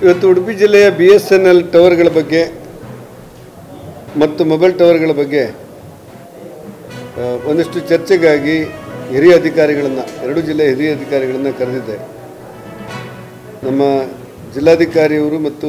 ಇವತ್ತು ಉಡುಪಿ ಜಿಲ್ಲೆಯ B S N L ಟವರ್ಗಳ ಬಗ್ಗೆ ಮತ್ತು ಮೊಬೈಲ್ ಟವರ್ಗಳ ಬಗ್ಗೆ ಆ, ಒಂದಿಷ್ಟು ಚರ್ಚೆಗಾಗಿ ಹಿರಿಯ ಅಧಿಕಾರಿಗಳನ್ನು ಎರಡು ಜಿಲ್ಲೆಯ ಹಿರಿಯ ಅಧಿಕಾರಿಗಳನ್ನು ಕರೆದಿದ್ದೆ ನಮ್ಮ ಜಿಲ್ಲಾಧಿಕಾರಿಯವರು ಮತ್ತು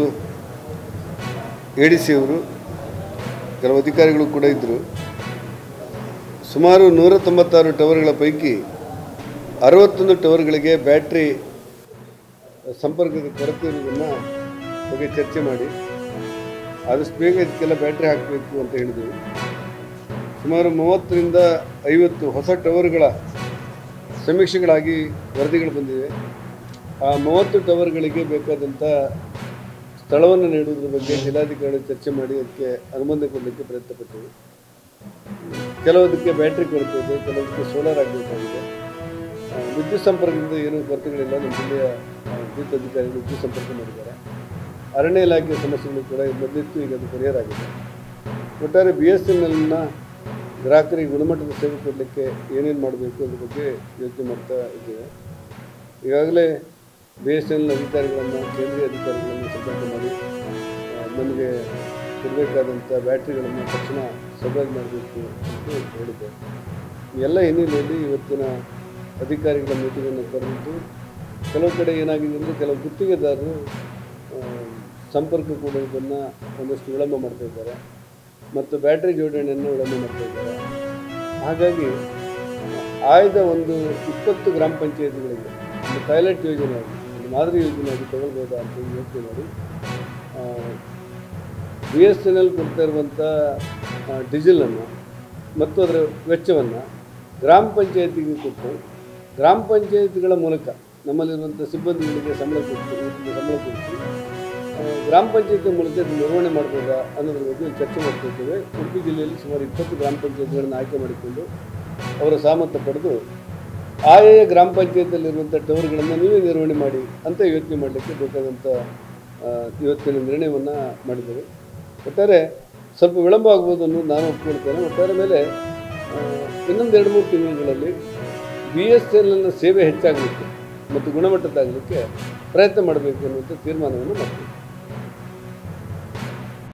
ಎ ಡಿ ಸಿ ಅವರು ಕೆಲವು ಅಧಿಕಾರಿಗಳು ಕೂಡ ಇದ್ದರು ಸುಮಾರು ನೂರ ತೊಂಬತ್ತಾರು ಟವರ್ಗಳ ಪೈಕಿ ಅರವತ್ತೊಂದು ಟವರ್ಗಳಿಗೆ ಬ್ಯಾಟ್ರಿ ಸಂಪರ್ಕದ ಕೊರತೆ ಇರುವುದನ್ನು ಬಗ್ಗೆ ಚರ್ಚೆ ಮಾಡಿ ಆದಷ್ಟು ಬೇಗ ಇದಕ್ಕೆಲ್ಲ ಬ್ಯಾಟ್ರಿ ಹಾಕಬೇಕು ಅಂತ ಹೇಳಿದೆವು ಸುಮಾರು ಮೂವತ್ತರಿಂದ ಐವತ್ತು ಹೊಸ ಟವರ್ಗಳ ಸಮೀಕ್ಷೆಗಳಾಗಿ ವರದಿಗಳು ಬಂದಿವೆ ಆ ಮೂವತ್ತು ಟವರ್ಗಳಿಗೆ ಬೇಕಾದಂಥ ಸ್ಥಳವನ್ನು ನೀಡುವುದರ ಬಗ್ಗೆ ಜಿಲ್ಲಾಧಿಕಾರಿ ಚರ್ಚೆ ಮಾಡಿ ಅದಕ್ಕೆ ಅನುಮೋದನೆ ಕೊಡಲಿಕ್ಕೆ ಪ್ರಯತ್ನ ಪಟ್ಟೆವು ಕೆಲವದಕ್ಕೆ ಬ್ಯಾಟ್ರಿ ಕೊರತೆ ಇದೆ ಕೆಲವದಕ್ಕೆ ಸೋಲಾರ್ ಆಗಬೇಕಾಗಿದೆ ಆ, ವಿದ್ಯುತ್ ಸಂಪರ್ಕದಿಂದ ಏನೂ ಕೊರತೆಗಳಿಲ್ಲ ನಮ್ಮ ಜಿಲ್ಲೆಯ ಆ, ವಿದ್ಯುತ್ ಅಧಿಕಾರಿಗಳು ವಿದ್ಯುತ್ ಸಂಪರ್ಕ ಮಾಡಿದ್ದಾರೆ ಅರಣ್ಯ ಇಲಾಖೆಯ ಸಮಸ್ಯೆಗಳು ಕೂಡ ಇದು ಮೊದಲಿತ್ತು ಈಗ ಅದು ಪರಿಹಾರ ಆಗಿದೆ ಒಟ್ಟಾರೆ ಬಿ ಎಸ್ ಎನ್ ಎಲ್ನ ಗ್ರಾಹಕರಿಗೆ ಗುಣಮಟ್ಟದ ಸೇವೆ ಕೊಡಲಿಕ್ಕೆ ಏನೇನು ಮಾಡಬೇಕು ಅದ್ರ ಬಗ್ಗೆ ಯೋಚನೆ ಮಾಡ್ತಾ ಇದ್ದೇವೆ ಈಗಾಗಲೇ ಬಿ ಎಸ್ ಎನ್ ಎಲ್ ಅಧಿಕಾರಿಗಳನ್ನು ಕೇಂದ್ರೀಯ ಅಧಿಕಾರಿಗಳನ್ನು ಸಂಪರ್ಕ ಮಾಡಿ ಆ, ನಮಗೆ ಕೊಡಬೇಕಾದಂಥ ಬ್ಯಾಟ್ರಿಗಳನ್ನು ತಕ್ಷಣ ಸಭೆ ಮಾಡಬೇಕು ಅಂತ ಹೇಳಿದ್ದೆ ಈ ಎಲ್ಲ ಹಿನ್ನೆಲೆಯಲ್ಲಿ ಇವತ್ತಿನ ಅಧಿಕಾರಿಗಳ ಮೀಟಿಂಗನ್ನು ಕರೆದಿದ್ದು ಕೆಲವು ಕಡೆ ಏನಾಗಿದೆ ಅಂದರೆ ಕೆಲವು ಗುತ್ತಿಗೆದಾರರು ಆ, ಸಂಪರ್ಕ ಕೊಡುವುದನ್ನು ಒಂದಷ್ಟು ವಿಳಂಬ ಮಾಡ್ತಾ ಇದ್ದಾರೆ ಮತ್ತು ಬ್ಯಾಟ್ರಿ ಜೋಡಣೆಯನ್ನು ವಿಳಂಬ ಮಾಡ್ತಾ ಇದ್ದಾರೆ ಹಾಗಾಗಿ ಆಯ್ದ ಒಂದು ಇಪ್ಪತ್ತು ಗ್ರಾಮ ಪಂಚಾಯತ್ಗಳಿಗೆ ಒಂದು ಪೈಲಟ್ ಯೋಜನೆಯಾಗಿ ಒಂದು ಮಾದರಿ ಯೋಜನೆಯಾಗಿ ತಗೊಳ್ಬೋದಾ ಅಂತ ಹೇಳಿ ಯೋಚನೆ ಮಾಡಿ ಬಿ ಎಸ್ ಎನ್ ಎಲ್ ಕೊಡ್ತಾ ಇರುವಂಥ ಡೀಸೆಲನ್ನು ಮತ್ತು ಅದರ ವೆಚ್ಚವನ್ನು ಗ್ರಾಮ ಪಂಚಾಯತಿಗೆ ಕೊಟ್ಟು ಗ್ರಾಮ ಪಂಚಾಯತಿಗಳ ಮೂಲಕ ನಮ್ಮಲ್ಲಿರುವಂಥ ಸಿಬ್ಬಂದಿಗಳಿಗೆ ಸಂಬಳ ಕೊಟ್ಟು ಇವತ್ತಿನ ಸಂಬಳ ಕೊಟ್ಟು ಆ, ಗ್ರಾಮ ಪಂಚಾಯತಿ ಮೂಲಕ ಇದು ನಿರ್ವಹಣೆ ಮಾಡ್ಬೋದಾ ಅನ್ನೋದ್ರ ಬಗ್ಗೆ ಒಂದು ಚರ್ಚೆ ಮಾಡ್ತಾ ಇದ್ದೇವೆ ಉಡುಪಿ ಜಿಲ್ಲೆಯಲ್ಲಿ ಸುಮಾರು ಇಪ್ಪತ್ತು ಗ್ರಾಮ ಪಂಚಾಯತ್ಗಳನ್ನು ಆಯ್ಕೆ ಮಾಡಿಕೊಂಡು ಅವರ ಸಹಮತ ಪಡೆದು ಆಯಾ ಗ್ರಾಮ ಪಂಚಾಯತಿಯಲ್ಲಿರುವಂಥ ಟವರ್ಗಳನ್ನು ನೀವೇ ನಿರ್ವಹಣೆ ಮಾಡಿ ಅಂತ ಯೋಚನೆ ಮಾಡಲಿಕ್ಕೆ ಬೇಕಾದಂಥ ಆ, ಇವತ್ತಿನ ನಿರ್ಣಯವನ್ನು ಮಾಡಿದ್ದೇವೆ ಒಟ್ಟಾರೆ ಸ್ವಲ್ಪ ವಿಳಂಬ ಆಗ್ಬೋದು ಅನ್ನೋದು ನಾನು ಒಪ್ಕೊಳ್ತೇನೆ ಒಟ್ಟಾರೆ ಮೇಲೆ ಆ, ಇನ್ನೊಂದು ಎರಡು ಮೂರು ತಿಂಗಳುಗಳಲ್ಲಿ ಬಿ ಎಸ್ ಎಲ್ನ ಸೇವೆ ಹೆಚ್ಚಾಗಲಿಕ್ಕೆ ಮತ್ತು ಗುಣಮಟ್ಟದ್ದಾಗಲಿಕ್ಕೆ ಪ್ರಯತ್ನ ಮಾಡಬೇಕು ಅನ್ನುವಂಥ ತೀರ್ಮಾನವನ್ನು ಮಾಡ್ತೀವಿ